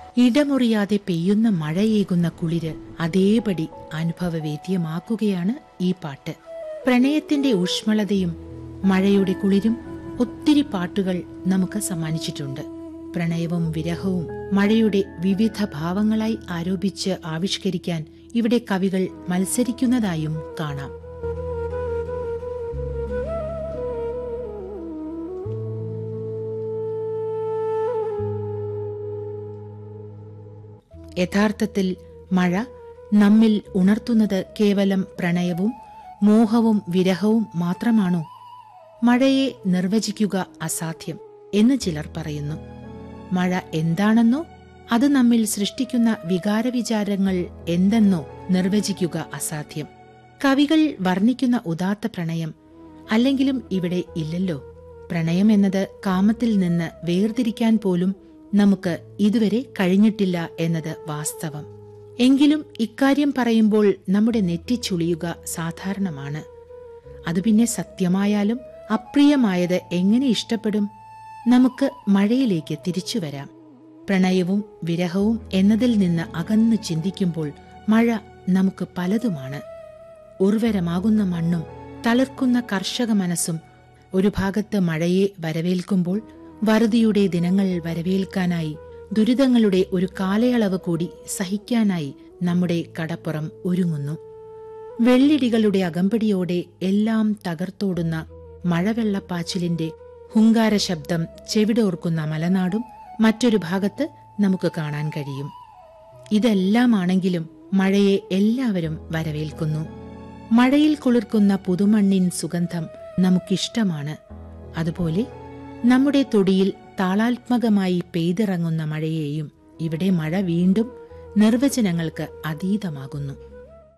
ഇടമുറിയാതെ പെയ്യുന്ന മഴയേകുന്ന കുളിര് അതേപടി അനുഭവവേദ്യമാക്കുകയാണ് ഈ പാട്ട് പ്രണയത്തിന്റെ ഊഷ്മളതയും മഴയുടെ കുളിരും ഒത്തിരി പാട്ടുകൾ നമുക്ക് സമ്മാനിച്ചിട്ടുണ്ട് പ്രണയവും വിരഹവും മഴയുടെ വിവിധ ഭാവങ്ങളായി ആരോപിച്ച് ആവിഷ്കരിക്കാൻ ഇവിടെ കവികൾ മത്സരിക്കുന്നതായും കാണാം യഥാർത്ഥത്തിൽ മഴ നമ്മിൽ ഉണർത്തുന്നത് കേവലം പ്രണയവും മോഹവും വിരഹവും മാത്രമാണോ മഴയെ നിർവചിക്കുക അസാധ്യം എന്ന് ചിലർ പറയുന്നു മഴ എന്താണെന്നോ അത് നമ്മിൽ സൃഷ്ടിക്കുന്ന വികാരവിചാരങ്ങൾ എന്തെന്നോ നിർവചിക്കുക അസാധ്യം കവികൾ വർണ്ണിക്കുന്ന ഉദാത്ത പ്രണയം അല്ലെങ്കിലും ഇവിടെ ഇല്ലല്ലോ പ്രണയം എന്നത് കാമത്തിൽ നിന്ന് വേർതിരിക്കാൻ പോലും നമുക്ക് ഇതുവരെ കഴിഞ്ഞിട്ടില്ല എന്നത് വാസ്തവം എങ്കിലും ഇക്കാര്യം പറയുമ്പോൾ നമ്മുടെ നെറ്റി ചുളിയുക സാധാരണമാണ് അത് പിന്നെ സത്യമായാലും അപ്രിയമായത് എങ്ങനെ ഇഷ്ടപ്പെടും നമുക്ക് മഴയിലേക്ക് തിരിച്ചു വരാം പ്രണയവും വിരഹവും എന്നതിൽ നിന്ന് അകന്നു ചിന്തിക്കുമ്പോൾ മഴ നമുക്ക് പലതുമാണ് ഉർവരമാകുന്ന മണ്ണും തളിർക്കുന്ന കർഷക മനസ്സും ഒരു ഭാഗത്ത് മഴയെ വരവേൽക്കുമ്പോൾ വറുതിയുടെ ദിനങ്ങൾ വരവേൽക്കാനായി ദുരിതങ്ങളുടെ ഒരു കാലയളവ് കൂടി സഹിക്കാനായി നമ്മുടെ കടപ്പുറം ഒരുങ്ങുന്നു വെള്ളിടികളുടെ അകമ്പടിയോടെ എല്ലാം തകർത്തോടുന്ന മഴവെള്ളപ്പാച്ചിലിന്റെ ഹുങ്കാര ശബ്ദം ചെവിടോർക്കുന്ന മലനാടും മറ്റൊരു ഭാഗത്ത് നമുക്ക് കാണാൻ കഴിയും ഇതെല്ലാമാണെങ്കിലും മഴയെ എല്ലാവരും വരവേൽക്കുന്നു മഴയിൽ കുളിർക്കുന്ന പുതുമണ്ണിൻ സുഗന്ധം നമുക്കിഷ്ടമാണ് അതുപോലെ നമ്മുടെ തൊടിയിൽ താളാത്മകമായി പെയ്തിറങ്ങുന്ന മഴയെയും ഇവിടെ മഴ വീണ്ടും നിർവചനങ്ങൾക്ക് അതീതമാകുന്നു